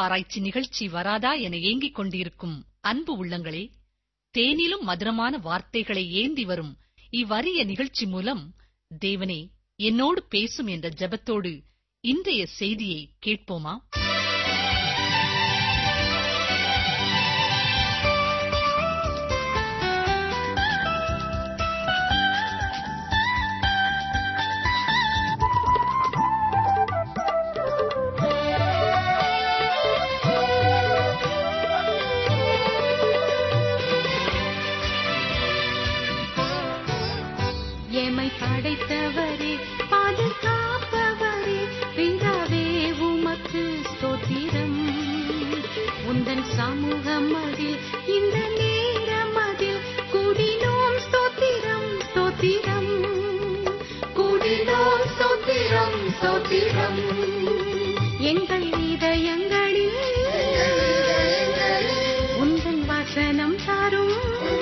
ஆராய்ச்சி நிகழ்ச்சி வராதா என ஏங்கிக் கொண்டிருக்கும் அன்பு உள்ளங்களே தேனிலும் மதுரமான வார்த்தைகளை ஏந்தி வரும் இவ்வரிய நிகழ்ச்சி மூலம் தேவனே என்னோடு பேசும் என்ற ஜெபத்தோடு இன்றைய செய்தியை கேட்போமா எமை படைத்தவரே பாதுகாப்பவரே பிதாவே உமக்கு ஸ்தோத்திரம் உந்தன் சமூகம் அதில் இந்த நேரம் அதில் கூடினோம் ஸ்தோத்திரம் ஸ்தோத்திரம் கூடினோம் ஸ்தோத்திரம் ஸ்தோத்திரம் எங்கள் இதயங்களில் உந்தன் வசனம் தாரும்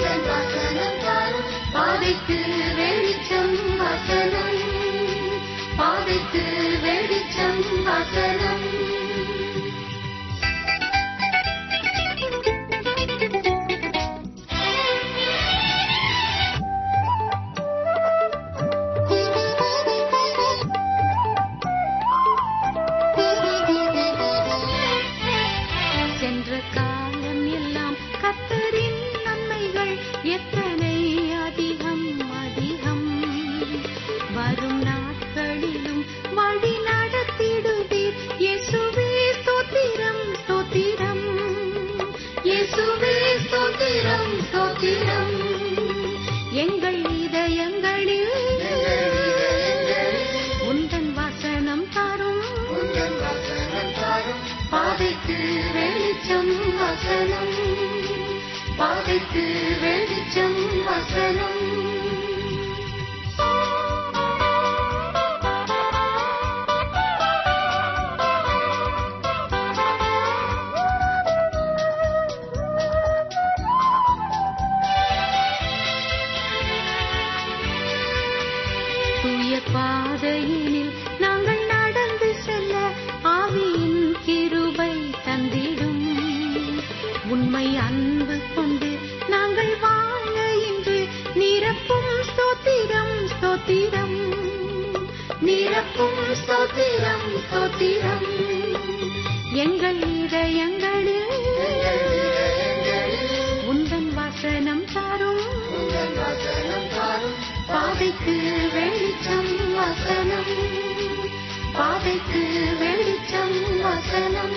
பாதைக்கு வெளிச்சம் வசனம் பாதைக்கு வெளிச்சம் வசனம் சென்ற காலம் எல்லாம் கத்தரின் நன்மைகள் எத்தனை அதிகம் அதிகம் வரும் நாட்களிலும் வழி நடத்திடுவீர் இயேசுவே ஸ்தோத்திரம் ஸ்தோத்திரம் இயேசுவே ஸ்தோத்திரம் ஸ்தோத்திரம் எங்கள் இதயங்களில் உந்தன் வசனம் தாரும் பாதைக்கு வெளிச்சம் வசனம் பாதைக்கு வெளிச்சம் வசனம் தூய பாதையினில் நாங்கள் நடந்து செல்ல ஆவியின் கிருபை தந்திடும் உண்மை அன்பு கொண்டு நாங்கள் வாழ இன்று நிரப்பும் ஸ்தோத்திரம் ஸ்தோத்திரம் நிரப்பும் ஸ்தோத்திரம் ஸ்தோத்திரம் எங்கள் இதயங்களில் உந்தன் வசனம் தாரும் பாதைக்கு வெளிச்சம் வசனம் பாதைக்கு வெளிச்சம் வசனம்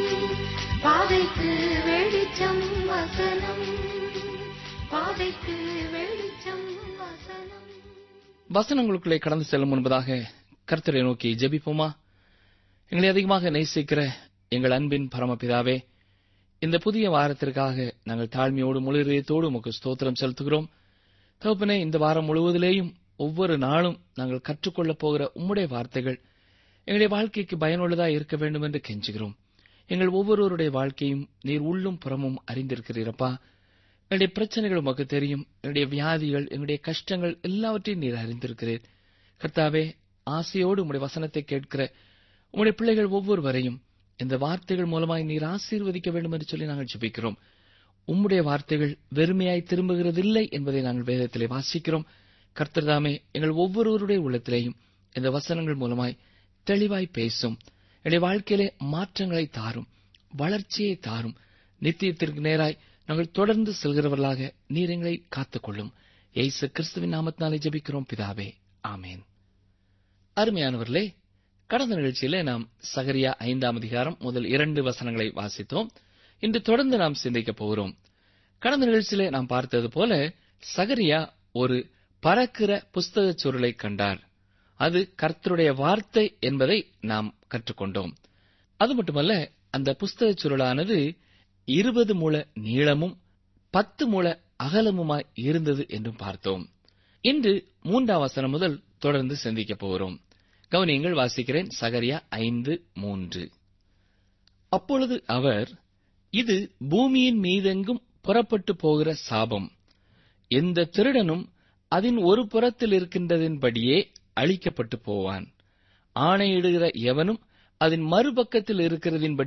பாதைக்கு வெளிச்சம் வசனம் பாதைக்கு வெளிச்சம் வசனம் வசனங்களுக்குள்ளே கடந்து செல்லும் முன்பதாக கர்த்தரை நோக்கி ஜெபிப்போமா எங்களை அதிகமாக நேசிக்கிற எங்கள் அன்பின் பரமபிதாவே இந்த புதிய வாரத்திற்காக நாங்கள் தாழ்மையோடு முழு இதயத்தோடு உமக்கு ஸ்தோத்திரம் செலுத்துகிறோம் தகப்பனே இந்த வாரம் முழுவதிலேயும் ஒவ்வொரு நாளும் நாங்கள் கற்றுக்கொள்ளப் போகிற உம்முடைய வார்த்தைகள் எங்களுடைய வாழ்க்கைக்கு பயனுள்ளதாக இருக்க வேண்டும் என்று கெஞ்சுகிறோம் எங்கள் ஒவ்வொருவருடைய வாழ்க்கையும் நீர் உள்ளும் புறமும் அறிந்திருக்கிறீரப்பா எங்களுடைய பிரச்சனைகள் உமக்கு தெரியும் எங்களுடைய வியாதிகள் எங்களுடைய கஷ்டங்கள் எல்லாவற்றையும் நீர் அறிந்திருக்கிறீர் கர்த்தாவே ஆசையோடு உம்முடைய வசனத்தை கேட்கிற உம்முடைய பிள்ளைகள் ஒவ்வொருவரையும் இந்த வார்த்தைகள் மூலமாய் நீர் ஆசீர்வதிக்க வேண்டும் என்று சொல்லி நாங்கள் ஜெபிக்கிறோம் உம்முடைய வார்த்தைகள் வெறுமையாய் திரும்புகிறதில்லை என்பதை நாங்கள் வேதத்திலே வாசிக்கிறோம் கர்த்தர்தாமே எங்கள் ஒவ்வொருவருடைய உள்ளத்திலேயும் இந்த வசனங்கள் மூலமாய் தெளிவாய் பேசும் எங்களுடைய வாழ்க்கையிலே மாற்றங்களை தாரும் வளர்ச்சியை தாரும் நித்தியத்திற்கு நேராய் நாங்கள் தொடர்ந்து செல்கிறவர்களாக நீர் எங்களை காத்துக்கொள்ளும் ஏசு கிறிஸ்துவின் நாமத்தினாலே ஜெபிக்கிறோம் பிதாவே ஆமேன் அருமையானவர்களே கடந்த நிகழ்ச்சியிலே நாம் சகரியா ஐந்தாம் அதிகாரம் முதல் இரண்டு வசனங்களை வாசித்தோம் இன்று தொடர்ந்து நாம் சிந்திக்கப் போகிறோம் கடந்த நிகழ்ச்சியிலே நாம் பார்த்தது போல சகரியா ஒரு பறக்கிற புஸ்தகச் சுருளை கண்டார் அது கர்த்தருடைய வார்த்தை என்பதை நாம் கற்றுக்கொண்டோம் அது மட்டுமல்ல அந்த புஸ்தகச் சுருளானது இருபது முழ நீளமும் பத்து முழ அகலமுமாய் இருந்தது என்றும் பார்த்தோம் இன்று மூன்றாம் வசனம் முதல் தொடர்ந்து சிந்திக்கப் போகிறோம் கவனியங்கள் வாசிக்கிறேன் சகரியா ஐந்து மூன்று அப்பொழுது அவர் இது பூமியின் மீதெங்கும் புறப்பட்டு போகிற சாபம் எந்த திருடனும் அதன் ஒரு புறத்தில் இருக்கின்றதின்படியே அழிக்கப்பட்டு போவான் ஆணையிடுகிற எவனும் அதன் மறுபக்கத்தில் இருக்கிறதின்படியே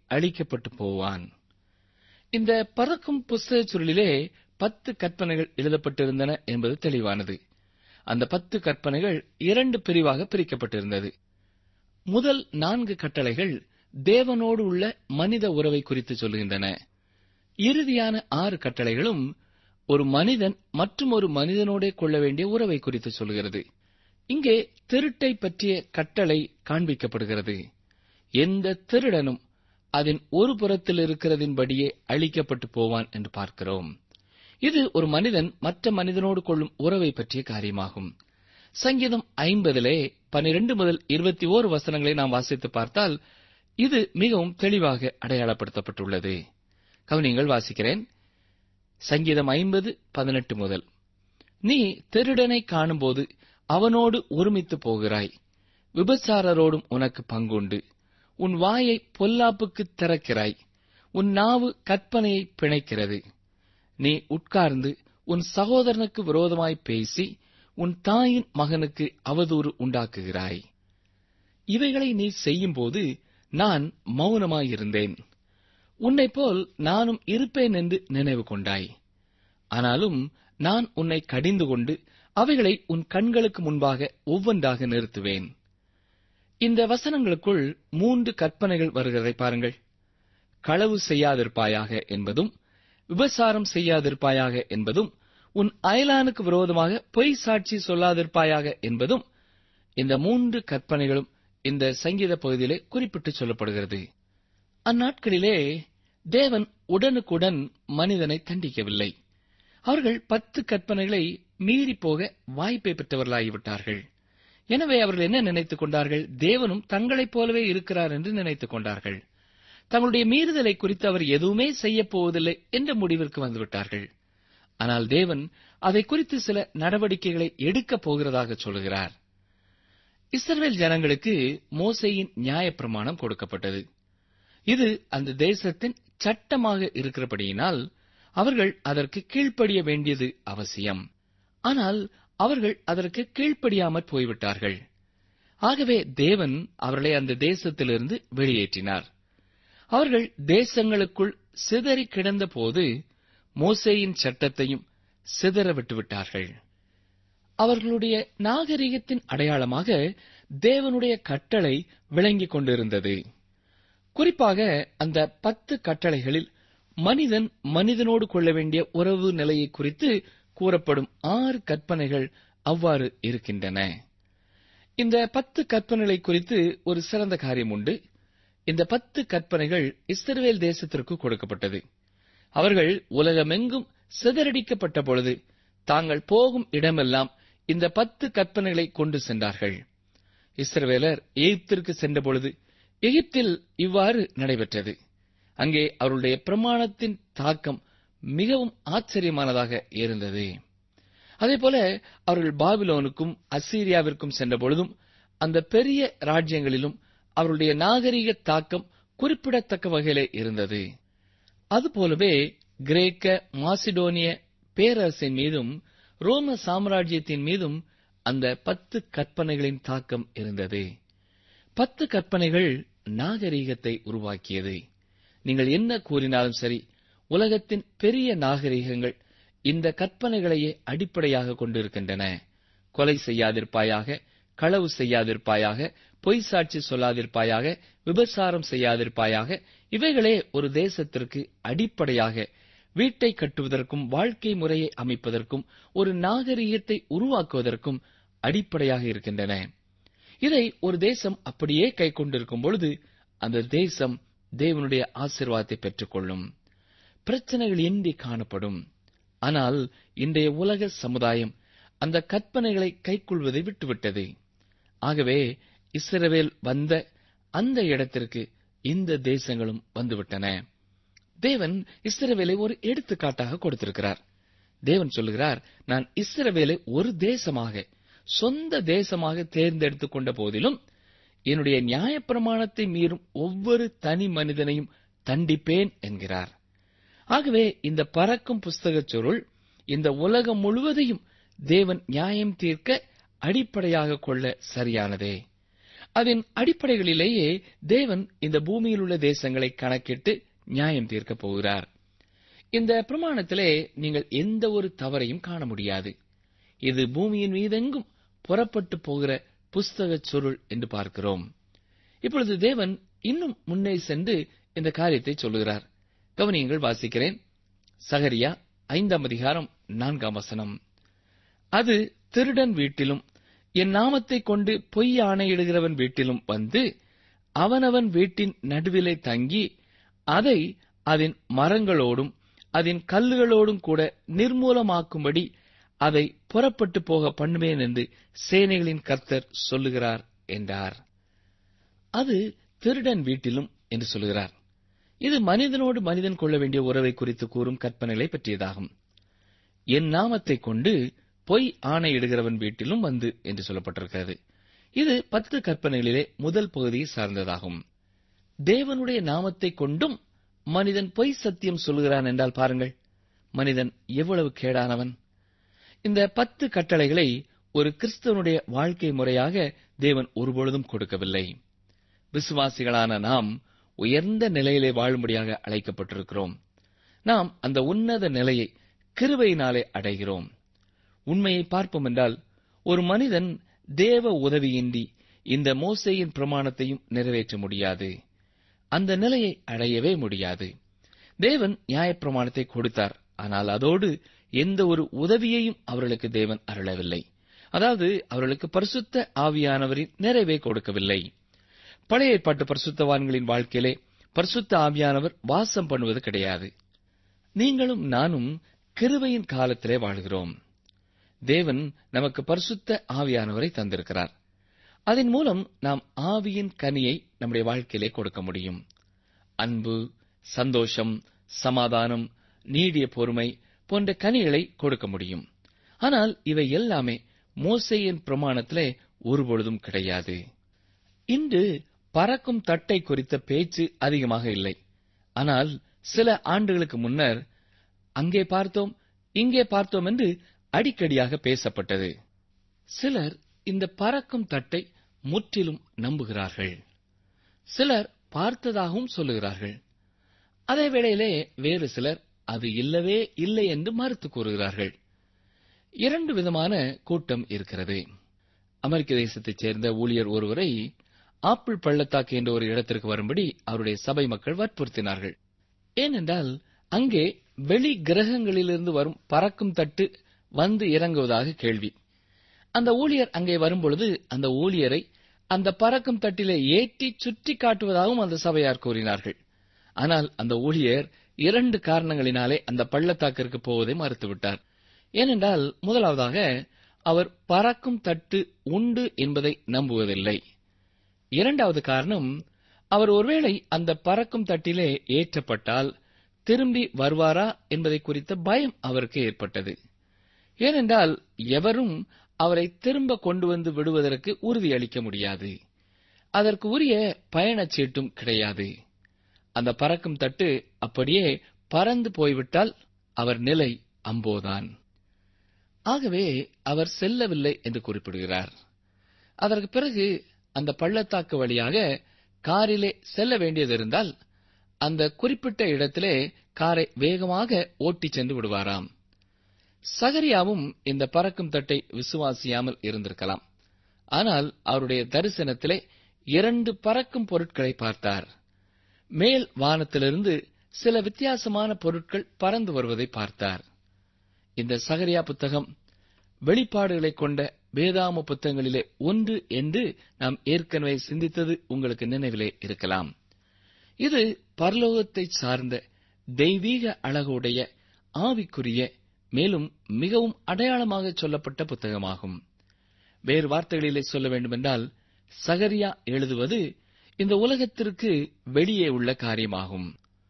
அழிக்கப்பட்டு போவான் இந்த பறக்கும் புஸ்தக சுருளிலே பத்து கற்பனைகள் எழுதப்பட்டிருந்தன என்பது தெளிவானது அந்த பத்து கற்பனைகள் இரண்டு பிரிவாக பிரிக்கப்பட்டிருந்தது முதல் நான்கு கட்டளைகள் தேவனோடு உள்ள மனித உறவை குறித்து சொல்லுகின்றன இறுதியான ஆறு கட்டளைகளும் ஒரு மனிதன் மற்றும் ஒரு மனிதனோடே கொள்ள வேண்டிய உறவை குறித்து சொல்கிறது இங்கே திருட்டை பற்றிய கட்டளை காண்பிக்கப்படுகிறது எந்த திருடனும் அதன் ஒரு புறத்தில் இருக்கிறதின்படியே அழிக்கப்பட்டு போவான் என்று பார்க்கிறோம் இது ஒரு மனிதன் மற்ற மனிதனோடு கொள்ளும் உறவை பற்றிய காரியமாகும் சங்கீதம் ஐம்பதிலே பனிரெண்டு முதல் இருபத்தி ஓரு வசனங்களை நாம் வாசித்து பார்த்தால் இது மிகவும் தெளிவாக அடையாளப்படுத்தப்பட்டுள்ளது கவனிங்கள் வாசிக்கிறேன் சங்கீதம் ஐம்பது பதினெட்டு முதல் நீ திருடனை காணும்போது அவனோடு ஒருமித்து போகிறாய் விபச்சாரரோடும் உனக்கு பங்குண்டு உன் வாயை பொல்லாப்புக்கு திறக்கிறாய் உன் நாவு கற்பனையை பிணைக்கிறது நீ உட்கார்ந்து உன் சகோதரனுக்கு விரோதமாய் பேசி உன் தாயின் மகனுக்கு அவதூறு உண்டாக்குகிறாய் இவைகளை நீ செய்யும்போது நான் மௌனமாயிருந்தேன் உன்னைப் போல் நானும் இருப்பேன் என்று நினைவு கொண்டாய் ஆனாலும் நான் உன்னை கடிந்து கொண்டு அவைகளை உன் கண்களுக்கு முன்பாக ஒவ்வொன்றாக நிறுத்துவேன் இந்த வசனங்களுக்குள் மூன்று கற்பனைகள் வருகிறதை பாருங்கள் களவு செய்யாதிருப்பாயாக என்பதும் விபசாரம் செய்யாதிருப்பாயாக என்பதும் உன் அயலானுக்கு விரோதமாக பொய் சாட்சி சொல்லாதிருப்பாயாக என்பதும் இந்த மூன்று கற்பனைகளும் இந்த சங்கீத பகுதியிலே குறிப்பிட்டு சொல்லப்படுகிறது அந்நாட்களிலே தேவன் உடனுக்குடன் மனிதனை தண்டிக்கவில்லை அவர்கள் பத்து கற்பனைகளை மீறி போக வாய்ப்பை பெற்றவர்களாகிவிட்டார்கள் எனவே அவர்கள் என்ன நினைத்துக் கொண்டார்கள் தேவனும் தங்களைப் போலவே இருக்கிறார் என்று நினைத்துக் கொண்டார்கள் தங்களுடைய மீறுதலை குறித்து அவர் எதுவுமே செய்யப் போவதில்லை என்ற முடிவிற்கு வந்துவிட்டார்கள் ஆனால் தேவன் அதை குறித்து சில நடவடிக்கைகளை எடுக்கப் போகிறதாக சொல்கிறார் இஸ்ரவேல் ஜனங்களுக்கு மோசையின் நியாயப்பிரமாணம் கொடுக்கப்பட்டது இது அந்த தேசத்தின் சட்டமாக இருக்கிறபடியினால் அவர்கள் அதற்கு கீழ்ப்படிய வேண்டியது அவசியம் ஆனால் அவர்கள் அதற்கு கீழ்ப்படியாமற் போய்விட்டார்கள் ஆகவே தேவன் அவர்களை அந்த தேசத்திலிருந்து வெளியேற்றினார் அவர்கள் தேசங்களுக்குள் சிதறி கிடந்த போது மோசேயின் சட்டத்தையும் சிதற விட்டுவிட்டார்கள் அவர்களுடைய நாகரிகத்தின் அடையாளமாக தேவனுடைய கட்டளை விளங்கிக் கொண்டிருந்தது குறிப்பாக அந்த பத்து கட்டளைகளில் மனிதன் மனிதனோடு கொள்ள வேண்டிய உறவு நிலையை குறித்து கூறப்படும் ஆறு கற்பனைகள் அவ்வாறு இருக்கின்றன இந்த பத்து கற்பனைகளை குறித்து ஒரு சிறந்த காரியம் உண்டு இந்த பத்து கற்பனைகள் இஸ்ரவேல் தேசத்திற்கு கொடுக்கப்பட்டது அவர்கள் உலகமெங்கும் சிதறடிக்கப்பட்ட பொழுது தாங்கள் போகும் இடமெல்லாம் இந்த பத்து கற்பனைகளை கொண்டு சென்றார்கள் இஸ்ரவேலர் எகிப்திற்கு சென்றபொழுது எகிப்தில் இவ்வாறு நடைபெற்றது அங்கே அவருடைய பிரமாணத்தின் தாக்கம் மிகவும் ஆச்சரியமானதாக இருந்தது அதேபோல அவர்கள் பாபிலோனுக்கும் அசீரியாவிற்கும் சென்ற பொழுதும் அந்த பெரிய ராஜ்யங்களிலும் அவருடைய நாகரிக தாக்கம் குறிப்பிடத்தக்க வகையிலே இருந்தது அதுபோலவே கிரேக்க மாசிடோனிய பேரரசின் மீதும் ரோம சாம்ராஜ்யத்தின் மீதும் அந்த பத்து கற்பனைகளின் தாக்கம் இருந்தது பத்து கற்பனைகள் நாகரீகத்தை உருவாக்கியது நீங்கள் என்ன கூறினாலும் சரி உலகத்தின் பெரிய நாகரிகங்கள் இந்த கற்பனைகளையே அடிப்படையாக கொண்டிருக்கின்றன கொலை செய்யாதிருப்பாயாக களவு செய்யாதிருப்பாயாக பொய் சாட்சி சொல்லாதிருப்பாயாக விபசாரம் செய்யாதிருப்பாயாக இவைகளே ஒரு தேசத்திற்கு அடிப்படையாக வீட்டை கட்டுவதற்கும் வாழ்க்கை முறையை அமைப்பதற்கும் ஒரு நாகரிகத்தை உருவாக்குவதற்கும் அடிப்படையாக இருக்கின்றன இதை ஒரு தேசம் அப்படியே கை கொண்டிருக்கும் பொழுது அந்த தேசம் தேவனுடைய ஆசீர்வாதத்தை பெற்றுக்கொள்ளும் பிரச்சனைகள் இன்றி காணப்படும் ஆனால் இன்றைய உலக சமுதாயம் அந்த கற்பனைகளை கைக்கொள்வதை விட்டுவிட்டது ஆகவே இஸ்ரவேல் வந்த அந்த இடத்திற்கு இந்த தேசங்களும் வந்துவிட்டன தேவன் இஸ்ரவேலை ஒரு எடுத்துக்காட்டாக கொடுத்திருக்கிறார் தேவன் சொல்லுகிறார் நான் இஸ்ரவேலை ஒரு தேசமாக சொந்த தேசமாக தேர்ந்தெடுத்துக் கொண்ட போதிலும் என்னுடைய நியாயப்பிரமாணத்தை மீறும் ஒவ்வொரு தனி மனிதனையும் தண்டிப்பேன் என்கிறார் ஆகவே இந்த பறக்கும் புஸ்தகச் சுருள் இந்த உலகம் முழுவதையும் தேவன் நியாயம் தீர்க்க அடிப்படையாக கொள்ள சரியானதே அதன் அடிப்படைகளிலேயே தேவன் இந்த பூமியில் உள்ள தேசங்களை கணக்கிட்டு நியாயம் தீர்க்கப் போகிறார் இந்த பிரமாணத்திலே நீங்கள் எந்த ஒரு தவறையும் காண முடியாது இது பூமியின் மீதெங்கும் புறப்பட்டு போகிற புஸ்தக சுருள் என்று பார்க்கிறோம் இப்பொழுது தேவன் இன்னும் முன்னே சென்று இந்த காரியத்தை சொல்லுகிறார் கவனியங்கள் வாசிக்கிறேன் சகரியா ஐந்தாம் அதிகாரம் நான்காம் வசனம் அது திருடன் வீட்டிலும் என் நாமத்தை கொண்டு பொய் ஆணையிடுகிறவன் வீட்டிலும் வந்து அவனவன் வீட்டின் நடுவிலே தங்கி அதை அதன் மரங்களோடும் அதன் கல்லுகளோடும் கூட நிர்மூலமாக்கும்படி அதை புறப்பட்டு போக பண்ணுவேன் என்று சேனைகளின் கர்த்தர் சொல்லுகிறார் என்றார் அது திருடன் வீட்டிலும் என்று சொல்லுகிறார் இது மனிதனோடு மனிதன் கொள்ள வேண்டிய உறவை குறித்து கூறும் கற்பனைகளை பற்றியதாகும் என் நாமத்தை கொண்டு பொய் ஆணையிடுகிறவன் வீட்டிலும் வந்து என்று சொல்லப்பட்டிருக்கிறது இது பத்து கற்பனைகளிலே முதல் பகுதியை சார்ந்ததாகும் தேவனுடைய நாமத்தை கொண்டும் மனிதன் பொய் சத்தியம் சொல்கிறான் என்றால் பாருங்கள் மனிதன் எவ்வளவு கேடானவன் இந்த பத்து கட்டளைகளை ஒரு கிறிஸ்தவனுடைய வாழ்க்கை முறையாக தேவன் ஒருபொழுதும் கொடுக்கவில்லை விசுவாசிகளான நாம் உயர்ந்த நிலையிலே வாழும்படியாக அழைக்கப்பட்டிருக்கிறோம் நாம் அந்த உன்னத நிலையை கிருபையினாலே அடைகிறோம் உண்மையை பார்ப்போம் என்றால் ஒரு மனிதன் தேவ உதவியின்றி இந்த மோசையின் பிரமாணத்தையும் நிறைவேற்ற முடியாது அந்த நிலையை அடையவே முடியாது தேவன் நியாயப்பிரமாணத்தை கொடுத்தார் ஆனால் அதோடு எந்த ஒரு உதவியையும் அவர்களுக்கு தேவன் அருளவில்லை அதாவது அவர்களுக்கு பரிசுத்த ஆவியானவரின் நிறைவை கொடுக்கவில்லை பழைய ஏற்பாட்டு பரிசுத்தவான்களின் வாழ்க்கையிலே பரிசுத்த ஆவியானவர் வாசம் பண்ணுவது கிடையாது நீங்களும் நானும் கிருபையின் காலத்திலே வாழ்கிறோம் தேவன் நமக்கு பரிசுத்த ஆவியானவரை தந்திருக்கிறார் அதன் மூலம் நாம் ஆவியின் கனியை நம்முடைய வாழ்க்கையிலே கொடுக்க முடியும் அன்பு சந்தோஷம் சமாதானம் நீடிய பொறுமை போன்ற கனிகளை கொடுக்க முடியும் ஆனால் இவை எல்லாமே மோசையின் பிரமாணத்திலே ஒருபொழுதும் கிடையாது இன்று பறக்கும் தட்டை குறித்த பேச்சு அதிகமாக இல்லை ஆனால் சில ஆண்டுகளுக்கு முன்னர் அங்கே பார்த்தோம் இங்கே பார்த்தோம் என்று அடிக்கடியாக பேசப்பட்டது சிலர் இந்த பறக்கும் தட்டை முற்றிலும் நம்புகிறார்கள் சிலர் பார்த்ததாகவும் சொல்லுகிறார்கள் அதே வேளையிலே வேறு சிலர் அது இல்லவே இல்லை என்று மறுத்து கூறுகிறார்கள் இரண்டு விதமான கூட்டம் இருக்கிறது அமெரிக்க தேசத்தைச் சேர்ந்த ஊழியர் ஒருவரை ஆப்பிள் பள்ளத்தாக்கு என்ற ஒரு இடத்திற்கு வரும்படி அவருடைய சபை மக்கள் வற்புறுத்தினார்கள் ஏனென்றால் அங்கே வெளி கிரகங்களிலிருந்து வரும் பறக்கும் தட்டு வந்து இறங்குவதாக கேள்வி அந்த ஊழியர் அங்கே வரும்பொழுது அந்த ஊழியரை அந்த பறக்கும் தட்டிலே ஏற்றி சுற்றி காட்டுவதாகவும் அந்த சபையார் கூறினார்கள் ஆனால் அந்த ஊழியர் இரண்டு காரணங்களினாலே அந்த பள்ளத்தாக்கிற்கு போவதை மறுத்துவிட்டார் ஏனென்றால் முதலாவதாக அவர் பறக்கும் தட்டு உண்டு என்பதை நம்புவதில்லை இரண்டாவது காரணம் அவர் ஒருவேளை அந்த பறக்கும் தட்டிலே ஏற்றப்பட்டால் திரும்பி வருவாரா என்பதை குறித்த பயம் அவருக்கு ஏற்பட்டது ஏனென்றால் எவரும் அவரை திரும்ப கொண்டு வந்து விடுவதற்கு உறுதியளிக்க முடியாது அதற்கு உரிய பயணச் சீட்டும் கிடையாது அந்த பறக்கும் தட்டு அப்படியே பறந்து போய்விட்டால் அவர் நிலை அம்போதான் ஆகவே அவர் செல்லவில்லை என்று குறிப்பிடுகிறார் அதற்கு பிறகு அந்த பள்ளத்தாக்கு வழியாக காரிலே செல்ல வேண்டியதிருந்தால் அந்த குறிப்பிட்ட இடத்திலே காரை வேகமாக ஓட்டிச் சென்று விடுவாராம் சகரியாவும் இந்த பறக்கும் தட்டை விசுவாசியாமல் இருந்திருக்கலாம் ஆனால் அவருடைய தரிசனத்திலே இரண்டு பறக்கும் பொருட்களை பார்த்தார் மேல் வானத்திலிருந்து சில வித்தியாசமான பொருட்கள் பறந்து வருவதை பார்த்தார் இந்த சகரியா புத்தகம் வெளிப்பாடுகளை கொண்ட வேதாம புத்தகங்களிலே ஒன்று என்று நாம் ஏற்கனவே சிந்தித்தது உங்களுக்கு நினைவிலே இருக்கலாம் இது பரலோகத்தை சார்ந்த தெய்வீக அழகுடைய ஆவிக்குரிய மேலும் மிகவும் அடையாளமாக சொல்லப்பட்ட புத்தகமாகும் வேறு வார்த்தைகளிலே சொல்ல வேண்டுமென்றால் சகரியா எழுதுவது இந்த உலகத்திற்கு வெளியே உள்ள காரியமாகும்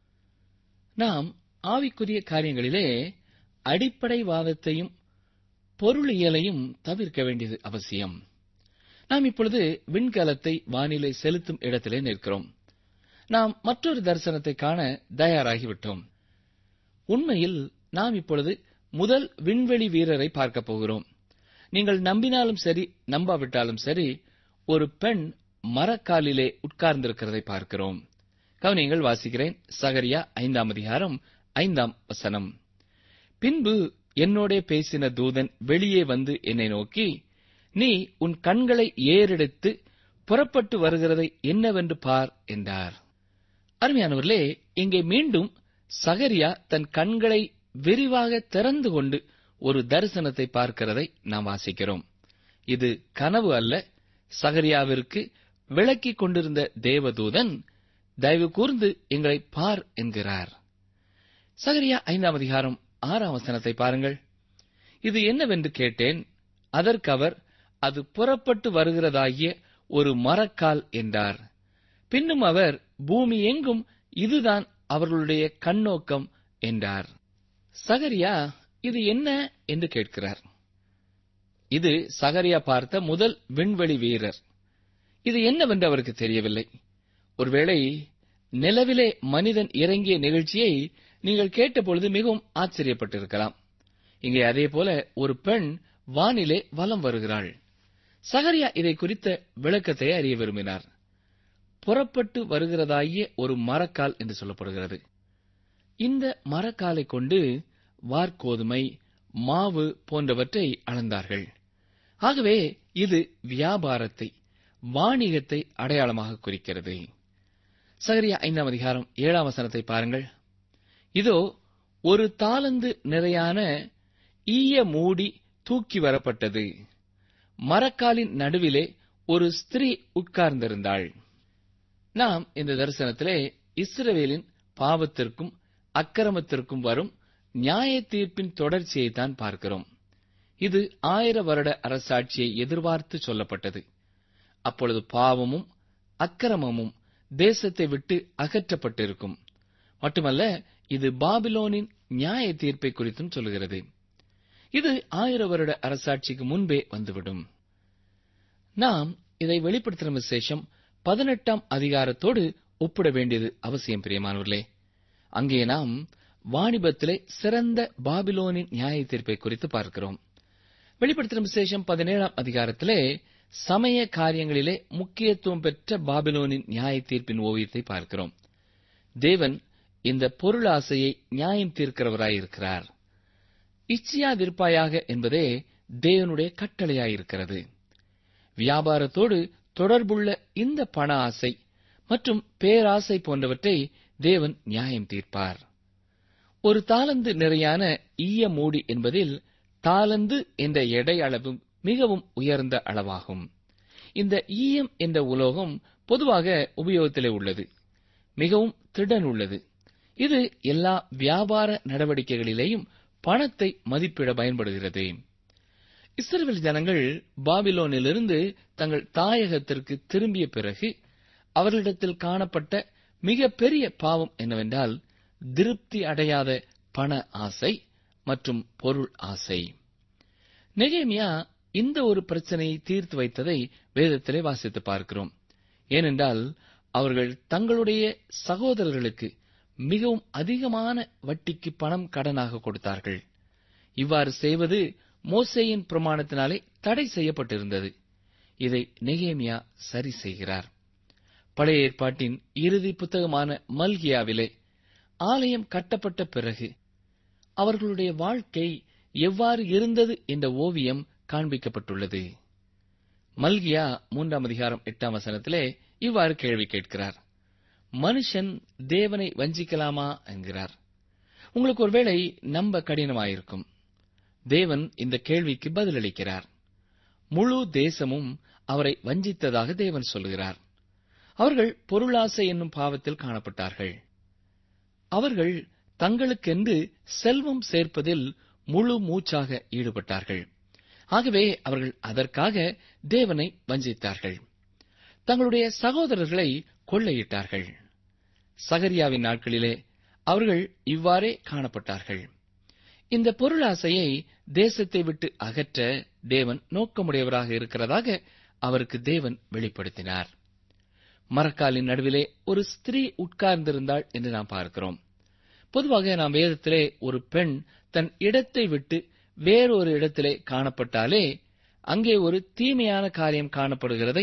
நாம் ஆவிக்குரிய காரியங்களிலே அடிப்படைவாதத்தையும் பொருளியலையும் தவிர்க்க வேண்டியது அவசியம் நாம் இப்பொழுது விண்கலத்தை வானிலை செலுத்தும் இடத்திலே நிற்கிறோம் நாம் மற்றொரு தரிசனத்தை காண தயாராகிவிட்டோம் உண்மையில் நாம் இப்பொழுது முதல் விண்வெளி வீரரை பார்க்கப் போகிறோம் நீங்கள் நம்பினாலும் சரி நம்பாவிட்டாலும் சரி ஒரு பெண் மரக்காலிலே உட்கார்ந்திருக்கிறதை பார்க்கிறோம் கவனியங்கள் வாசிக்கிறேன் சகரியா ஐந்தாம் அதிகாரம் ஐந்தாம் வசனம் பின்பு என்னோடே பேசின தூதன் வெளியே வந்து என்னை நோக்கி நீ உன் கண்களை ஏறெடுத்து புறப்பட்டு வருகிறதை என்னவென்று பார் என்றார் அருமையானவர்களே இங்கே மீண்டும் சகரியா தன் கண்களை விரிவாக திறந்து கொண்டு ஒரு தரிசனத்தை பார்க்கிறதை நாம் வாசிக்கிறோம் இது கனவு அல்ல சகரியாவிற்கு விளக்கிக் கொண்டிருந்த தேவதூதன் தயவு கூர்ந்து எங்களை பார் என்கிறார் சகரியா ஐந்தாம் அதிகாரம் ஆறாம் வசனத்தை பாருங்கள் இது என்னவென்று கேட்டேன் அதற்கு அவர் அது புறப்பட்டு வருகிறதாகிய ஒரு மரக்கால் என்றார் பின்னும் அவர் பூமி எங்கும் இதுதான் அவர்களுடைய கண்ணோக்கம் என்றார் சகரியா இது என்ன என்று கேட்கிறார் இது சகரியா பார்த்த முதல் விண்வெளி வீரர் இது என்னவென்று அவருக்கு தெரியவில்லை ஒருவேளை நிலவிலே மனிதன் இறங்கிய நிகழ்ச்சியை நீங்கள் கேட்டபொழுது மிகவும் ஆச்சரியப்பட்டிருக்கலாம் இங்கே அதே போல ஒரு பெண் வானிலே வலம் வருகிறாள் சகரியா இதை குறித்த விளக்கத்தை அறிய விரும்பினார் புறப்பட்டு வருகிறதாகிய ஒரு மரக்கால் என்று சொல்லப்படுகிறது இந்த மரக்காலை கொண்டு வார்கோதுமை மாவு போன்றவற்றை அளந்தார்கள் ஆகவே இது வியாபாரத்தை வாணிகத்தை அடையாளமாக குறிக்கிறது சகரியா ஐந்தாம் அதிகாரம் ஏழாம் வசனத்தை பாருங்கள் இதோ ஒரு தாளந்து நிறையான ஈய மூடி தூக்கி வரப்பட்டது மரக்காலின் நடுவிலே ஒரு ஸ்திரீ உட்கார்ந்திருந்தாள் நாம் இந்த தரிசனத்திலே இஸ்ரவேலின் பாவத்திற்கும் அக்கிரமத்திற்கும் வரும் நியாய தீர்ப்பின் தொடர்ச்சியைத்தான் பார்க்கிறோம் இது ஆயிர வருட அரசாட்சியை எதிர்பார்த்து சொல்லப்பட்டது அப்பொழுது பாவமும் அக்கிரமமும் தேசத்தை விட்டு அகற்றப்பட்டிருக்கும் மட்டுமல்ல இது பாபிலோனின் நியாய தீர்ப்பை குறித்தும் சொல்கிறது இது ஆயிர வருட அரசாட்சிக்கு முன்பே வந்துவிடும் நாம் இதை வெளிப்படுத்துகிற விசேஷம் பதினெட்டாம் அதிகாரத்தோடு ஒப்பிட வேண்டியது அவசியம் பிரியமானவர்களே அங்கே நாம் வாணிபத்திலே சிறந்த பாபிலோனின் நியாய தீர்ப்பை குறித்து பார்க்கிறோம் வெளிப்படுத்துகிற விசேஷம் பதினேழாம் அதிகாரத்திலே சமய காரியங்களிலே முக்கியத்துவம் பெற்ற பாபிலோனின் நியாய தீர்ப்பின் ஓவியத்தை பார்க்கிறோம் தேவன் இந்த பொருளாசையை நியாயம் தீர்க்கிறவராயிருக்கிறார் இச்சியாதிருப்பாயாக என்பதே தேவனுடைய கட்டளையாயிருக்கிறது வியாபாரத்தோடு தொடர்புள்ள இந்த பண ஆசை மற்றும் பேராசை போன்றவற்றை தேவன் நியாயம் தீர்ப்பார் ஒரு தாளந்து நிறையான ஈய மூடி என்பதில் தாளந்து என்ற எடை அளவு மிகவும் உயர்ந்த அளவாகும் இந்த ஈயம் என்ற உலோகம் பொதுவாக உபயோகத்திலே உள்ளது மிகவும் திடன் உள்ளது இது எல்லா வியாபார நடவடிக்கைகளிலேயும் பணத்தை மதிப்பிட பயன்படுகிறது இஸ்ரேல் ஜனங்கள் பாபிலோனிலிருந்து தங்கள் தாயகத்திற்கு திரும்பிய பிறகு அவர்களிடத்தில் காணப்பட்ட மிக பெரிய பாவம் என்னவென்றால் திருப்தி அடையாத பண ஆசை மற்றும் பொருள் ஆசை நெகேமியா இந்த ஒரு பிரச்சனையை தீர்த்து வைத்ததை வேதத்திலே வாசித்து பார்க்கிறோம் ஏனென்றால் அவர்கள் தங்களுடைய சகோதரர்களுக்கு மிகவும் அதிகமான வட்டிக்கு பணம் கடனாக கொடுத்தார்கள் இவ்வாறு செய்வது மோசேயின் பிரமாணத்தினாலே தடை செய்யப்பட்டிருந்தது இதை நெகேமியா சரி செய்கிறார் பழைய ஏற்பாட்டின் இறுதி புத்தகமான மல்கியாவிலே ஆலயம் கட்டப்பட்ட பிறகு அவர்களுடைய வாழ்க்கை எவ்வாறு இருந்தது என்ற ஓவியம் காண்பிக்கப்பட்டுள்ளது மல்கியா மூன்றாம் அதிகாரம் எட்டாம் வசனத்திலே இவ்வாறு கேள்வி கேட்கிறார் மனுஷன் தேவனை வஞ்சிக்கலாமா என்கிறார் உங்களுக்கு ஒருவேளை நம்ப கடினமாயிருக்கும் தேவன் இந்த கேள்விக்கு பதிலளிக்கிறார் முழு தேசமும் அவரை வஞ்சித்ததாக தேவன் சொல்கிறார் அவர்கள் பொருளாசை என்னும் பாவத்தில் காணப்பட்டார்கள் அவர்கள் தங்களுக்கென்று செல்வம் சேர்ப்பதில் முழு மூச்சாக ஈடுபட்டார்கள் ஆகவே அவர்கள் அதற்காக தேவனை வஞ்சித்தார்கள் தங்களுடைய சகோதரர்களை கொள்ளையிட்டார்கள் சகரியாவின் நாட்களிலே அவர்கள் இவ்வாறே காணப்பட்டார்கள் இந்த பொருளாசையை தேசத்தை விட்டு அகற்ற தேவன் நோக்கமுடையவராக இருக்கிறதாக அவருக்கு தேவன் வெளிப்படுத்தினார் மரக்காலின் நடுவிலே ஒரு ஸ்திரீ உட்கார்ந்திருந்தாள் என்று நாம் பார்க்கிறோம் பொதுவாக நாம் வேதத்திலே ஒரு பெண் தன் இடத்தை விட்டு வேறொரு இடத்திலே காணப்பட்டாலே அங்கே ஒரு தீமையான காரியம் காணப்படுகிறதை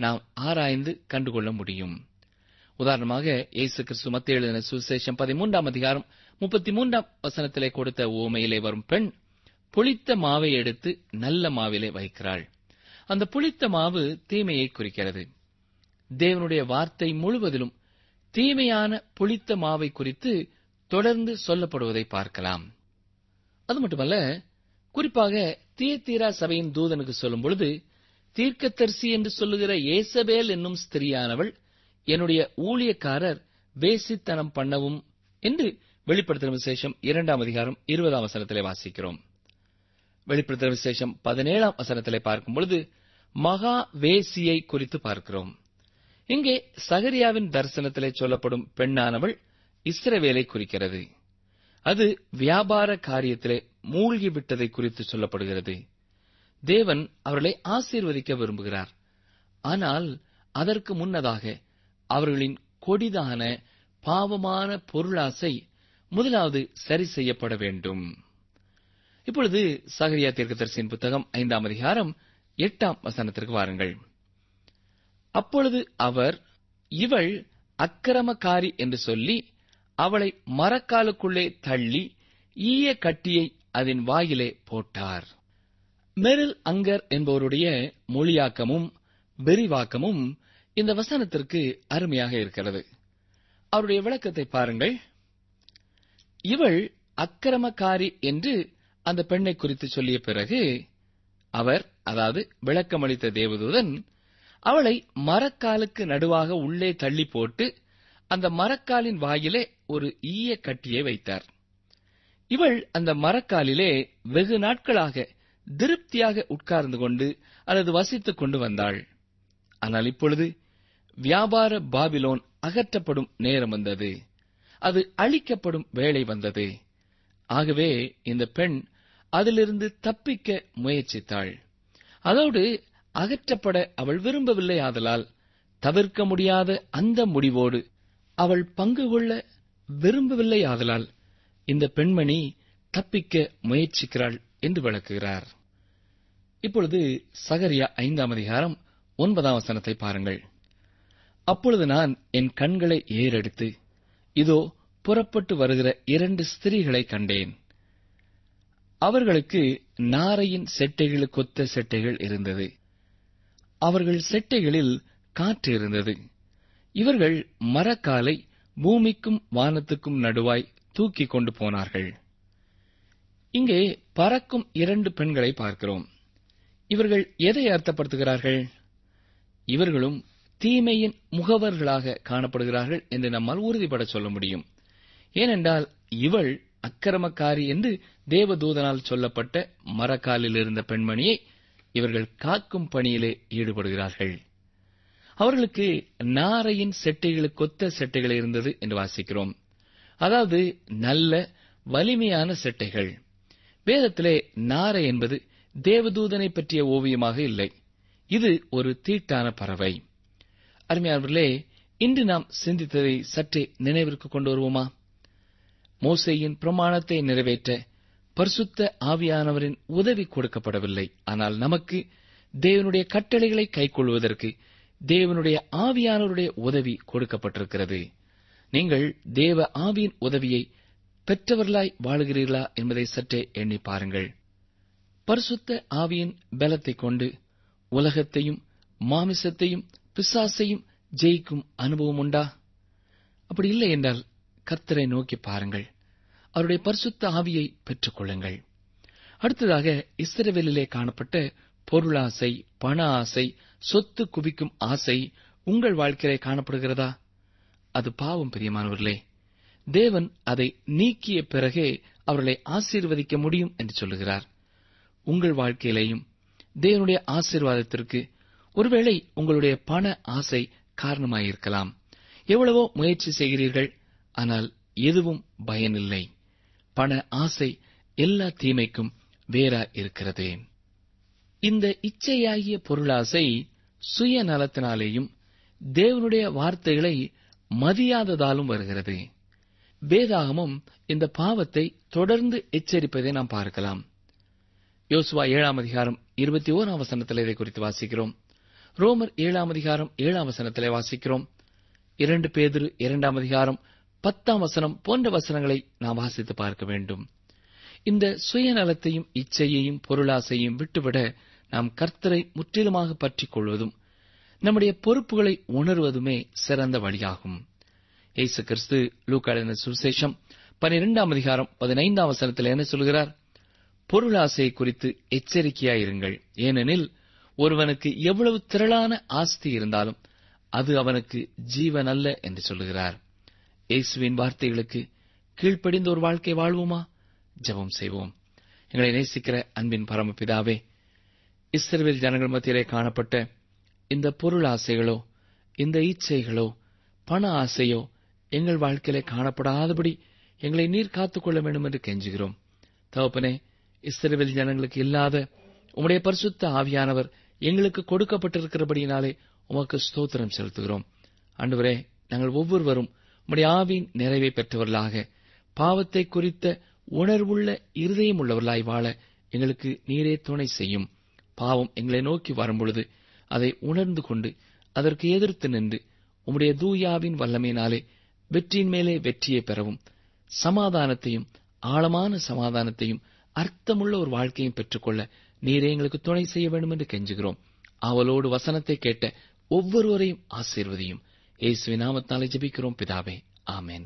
நாம் ஆராய்ந்து கண்டுகொள்ள முடியும் உதாரணமாக இயேசு கிறிஸ்து மத்திய எழுதின சுவிசேஷம் பதிமூன்றாம் அதிகாரம் முப்பத்தி மூன்றாம் வசனத்திலே கொடுத்த ஓமையிலே வரும் பெண் புளித்த மாவை எடுத்து நல்ல மாவிலே வைக்கிறாள் அந்த புளித்த மாவு தீமையை குறிக்கிறது தேவனுடைய வார்த்தை முழுவதிலும் தீமையான புளித்த மாவை குறித்து தொடர்ந்து சொல்லப்படுவதை பார்க்கலாம் அது மட்டுமல்ல குறிப்பாக தீர்த்தீரா சபையின் தூதனுக்கு சொல்லும் பொழுது தீர்க்கதரிசி என்று சொல்லுகிற ஏசபேல் என்னும் ஸ்திரியானவள் என்னுடைய ஊழியக்காரர் வேசித்தனம் பண்ணவும் என்று வெளிப்படுத்தின விசேஷம் இரண்டாம் அதிகாரம் இருபதாம் வசனத்திலே வாசிக்கிறோம் வெளிப்படுத்தின விசேஷம் பதினேழாம் வசனத்திலே பார்க்கும் பொழுது மகா வேசியை குறித்து பார்க்கிறோம் இங்கே சகரியாவின் தரிசனத்திலே சொல்லப்படும் பெண்ணானவள் இஸ்ரவேலை குறிக்கிறது அது வியாபார காரியத்திலே மூழ்கிவிட்டதை குறித்து சொல்லப்படுகிறது தேவன் அவர்களை ஆசீர்வதிக்க விரும்புகிறார் ஆனால் அதற்கு முன்னதாக அவர்களின் கொடிதான பாவமான பொருளாசை முதலாவது சரி செய்யப்பட வேண்டும் இப்பொழுது சகரியா தீர்க்கதரிசியின் புத்தகம் ஐந்தாம் அதிகாரம் எட்டாம் வசனத்திற்கு வாருங்கள் அப்பொழுது அவர் இவள் அக்கிரமக்காரி என்று சொல்லி அவளை மரக்காலுக்குள்ளே தள்ளி ஈய கட்டியை அதன் வாயிலே போட்டார் மெரில் அங்கர் என்பவருடைய மொழியாக்கமும் விரிவாக்கமும் இந்த வசனத்திற்கு அருமையாக இருக்கிறது அவருடைய விளக்கத்தை பாருங்கள் இவள் அக்கிரமக்காரி என்று அந்த பெண்ணை குறித்து சொல்லிய பிறகு அவர் அதாவது விளக்கமளித்த தேவதூதன் அவளை மரக்காலுக்கு நடுவாக உள்ளே தள்ளி போட்டு அந்த மரக்காலின் வாயிலே ஒரு ஈய கட்டியை வைத்தார் இவள் அந்த மரக்காலிலே வெகு நாட்களாக திருப்தியாக உட்கார்ந்து கொண்டு அல்லது வசித்துக் கொண்டு வந்தாள் ஆனால் இப்பொழுது வியாபார பாபிலோன் அகற்றப்படும் நேரம் வந்தது அது அழிக்கப்படும் வேளை வந்தது ஆகவே இந்த பெண் அதிலிருந்து தப்பிக்க முயற்சித்தாள் அதோடு அகற்றப்பட அவள் விரும்பவில்லை ஆதலால் தவிர்க்க முடியாத அந்த முடிவோடு அவள் பங்கு கொள்ள விரும்பவில்லை ஆதலால் இந்த பெண்மணி தப்பிக்க முயற்சிக்கிறாள் என்று விளக்குகிறார் இப்பொழுது சகரியா ஐந்தாம் அதிகாரம் ஒன்பதாம் வசனத்தை பாருங்கள் அப்பொழுது நான் என் கண்களை ஏறெடுத்து இதோ புறப்பட்டு வருகிற இரண்டு ஸ்திரீகளை கண்டேன் அவர்களுக்கு நாரையின் செட்டைகளுக்கொத்த செட்டைகள் இருந்தது அவர்கள் செட்டைகளில் காற்று இருந்தது இவர்கள் மரக்காலை பூமிக்கும் வானத்துக்கும் நடுவாய் தூக்கிக் கொண்டு போனார்கள் இங்கே பறக்கும் இரண்டு பெண்களை பார்க்கிறோம் இவர்கள் எதை அர்த்தப்படுத்துகிறார்கள் இவர்களும் தீமையின் முகவர்களாக காணப்படுகிறார்கள் என்று நம்மால் உறுதிபட சொல்ல முடியும் ஏனென்றால் இவள் அக்கிரமக்காரி என்று தேவதூதனால் சொல்லப்பட்ட மரக்காலில் இருந்த பெண்மணியை இவர்கள் காக்கும் பணியிலே ஈடுபடுகிறார்கள் அவர்களுக்கு நாரையின் செட்டைகளுக்கொத்த செட்டைகள் இருந்தது என்று வாசிக்கிறோம் அதாவது நல்ல வலிமையான செட்டைகள் வேதத்திலே நாரை என்பது தேவதூதனை பற்றிய ஓவியமாக இல்லை இது ஒரு தீட்டான பறவை அருமையானவர்களே இன்று நாம் சிந்தித்ததை சற்றே நினைவிற்கு கொண்டு வருவோமா மோசேயின் பிரமாணத்தை நிறைவேற்ற பரிசுத்த ஆவியானவரின் உதவி கொடுக்கப்படவில்லை ஆனால் நமக்கு தேவனுடைய கட்டளைகளை கைக்கொள்வதற்கு தேவனுடைய ஆவியானவருடைய உதவி கொடுக்கப்பட்டிருக்கிறது நீங்கள் தேவ ஆவியின் உதவியை பெற்றவர்களாய் வாழுகிறீர்களா என்பதை சற்றே எண்ணி பாருங்கள் பரிசுத்த ஆவியின் பலத்தைக் கொண்டு உலகத்தையும் மாமிசத்தையும் பிசாசையும் ஜெயிக்கும் அனுபவம் உண்டா அப்படி இல்லை என்றால் கர்த்தரை நோக்கி பாருங்கள் அவருடைய பரிசுத்த ஆவியை பெற்றுக் கொள்ளுங்கள் அடுத்ததாக இஸ்ரவேலிலே காணப்பட்ட பொருளாசை பண ஆசை சொத்து குவிக்கும் ஆசை உங்கள் வாழ்க்கையிலே காணப்படுகிறதா அது பாவம் பிரியமானவர்களே தேவன் அதை நீக்கிய பிறகே அவர்களை ஆசீர்வதிக்க முடியும் என்று சொல்லுகிறார் உங்கள் வாழ்க்கையிலேயும் தேவனுடைய ஆசீர்வாதத்திற்கு ஒருவேளை உங்களுடைய பண ஆசை காரணமாயிருக்கலாம் எவ்வளவோ முயற்சி செய்கிறீர்கள் ஆனால் எதுவும் பயனில்லை பண ஆசை எல்லா தீமைக்கும் வேறா இருக்கிறது இந்த இச்சையாகிய பொருளாசை சுயநலத்தினாலேயும் தேவனுடைய வார்த்தைகளை மதியாததாலும் வருகிறது வேதாகமும் இந்த பாவத்தை தொடர்ந்து எச்சரிப்பதை நாம் பார்க்கலாம் யோசுவா ஏழாம் அதிகாரம் இருபத்தி ஓராம் வசனத்தில் இதை குறித்து வாசிக்கிறோம் ரோமர் ஏழாம் அதிகாரம் ஏழாம் வசனத்திலே வாசிக்கிறோம் இரண்டு பேதிரு இரண்டாம் அதிகாரம் பத்தாம் வசனம் போன்ற வசனங்களை நாம் வாசித்து பார்க்க வேண்டும் இந்த சுயநலத்தையும் இச்சையையும் பொருளாசையும் விட்டுவிட நாம் கர்த்தரை முற்றிலுமாக பற்றிக் கொள்வதும் நம்முடைய பொறுப்புகளை உணர்வதுமே சிறந்த வழியாகும் இயேசு கிறிஸ்து லூக்காளின சுவிசேஷம் பனிரெண்டாம் அதிகாரம் பதினைந்தாம் வசனத்தில் என்ன சொல்கிறார் பொருளாசையை குறித்து எச்சரிக்கையாயிருங்கள் ஏனெனில் ஒருவனுக்கு எவ்வளவு திரளான ஆஸ்தி இருந்தாலும் அது அவனுக்கு ஜீவன் அல்ல என்று சொல்லுகிறார் இயேசுவின் வார்த்தைகளுக்கு கீழ்ப்படிந்த ஒரு வாழ்க்கை வாழ்வோமா ஜெபம் செய்வோம் எங்களை நேசிக்கிற அன்பின் பரமபிதாவே இஸ்ரவேல் ஜனங்கள் மத்தியிலே காணப்பட்ட இந்த பொருள் ஆசைகளோ இந்த இச்சைகளோ பண ஆசையோ எங்கள் வாழ்க்கையிலே காணப்படாதபடி எங்களை நீர் காத்துக்கொள்ள வேண்டும் என்று கெஞ்சுகிறோம் தகப்பனே இஸ்ரவேல் ஜனங்களுக்கு இல்லாத உம்முடைய பரிசுத்த ஆவியானவர் எங்களுக்கு கொடுக்கப்பட்டிருக்கிறபடியினாலே உமக்கு ஸ்தோத்திரம் செலுத்துகிறோம் அன்றுவரே நாங்கள் ஒவ்வொருவரும் உம்முடைய ஆவியின் நிறைவை பெற்றவர்களாக பாவத்தை குறித்த உணர்வுள்ள இருதயம் உள்ளவர்களாய் வாழ எங்களுக்கு நீரே துணை செய்யும் பாவம் எங்களை நோக்கி வரும்பொழுது அதை உணர்ந்து கொண்டு அதற்கு எதிர்த்து நின்று உம்முடைய தூயாவின் வல்லமையினாலே வெற்றியின் மேலே வெற்றியை பெறவும் சமாதானத்தையும் ஆழமான சமாதானத்தையும் அர்த்தமுள்ள ஒரு வாழ்க்கையும் பெற்றுக்கொள்ள நீரே எங்களுக்கு துணை செய்ய வேண்டும் என்று கெஞ்சுகிறோம் அவளோடு வசனத்தை கேட்ட ஒவ்வொருவரையும் ஆசீர்வதியும் இயேசுவின் நாமத்தாலே ஜெபிக்கிறோம் பிதாவே ஆமென்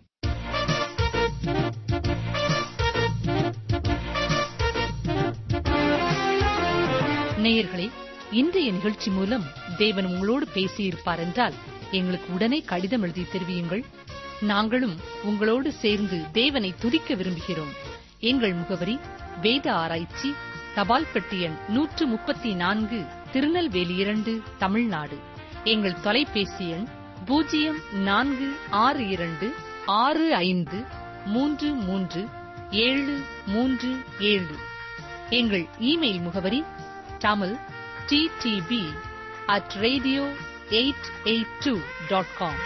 நேயர்களே இன்றைய நிகழ்ச்சி மூலம் தேவன் உங்களோடு பேசியிருப்பார் என்றால் எங்களுக்கு உடனே கடிதம் எழுதி தெரிவியுங்கள் நாங்களும் உங்களோடு சேர்ந்து தேவனை துதிக்க விரும்புகிறோம் எங்கள் முகவரி வேத ஆராய்ச்சி தபால் பெட்டி எண் நூற்று முப்பத்தி நான்கு திருநெல்வேலி இரண்டு தமிழ்நாடு எங்கள் தொலைபேசி எண் பூஜ்ஜியம் நான்கு ஆறு இரண்டு ஆறு ஐந்து மூன்று மூன்று ஏழு மூன்று ஏழு எங்கள் இமெயில் முகவரி Tamil DTP at radio eight eight two dot com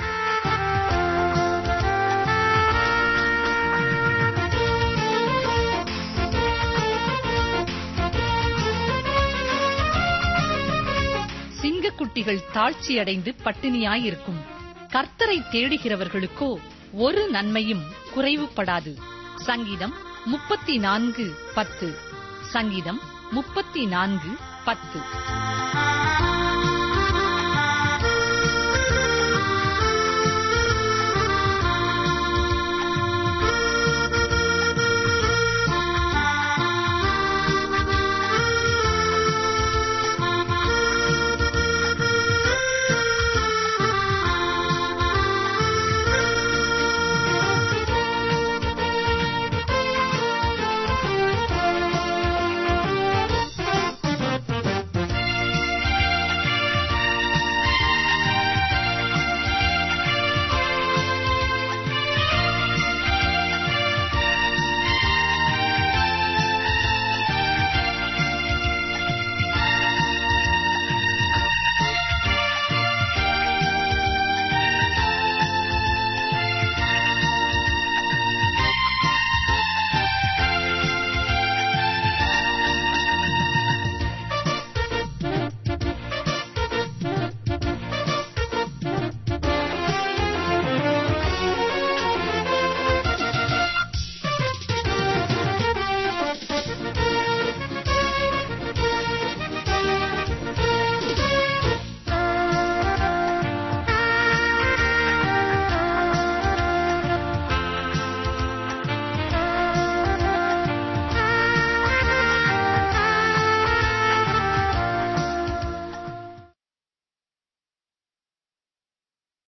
சிங்கக்குட்டிகள் தாழ்ச்சியடைந்து பட்டினியாயிருக்கும் கர்த்தரை தேடுகிறவர்களுக்கோ ஒரு நன்மையும் குறைவுபடாது சங்கீதம் முப்பத்தி நான்கு பத்து சங்கீதம் முப்பத்தி நான்கு பத்து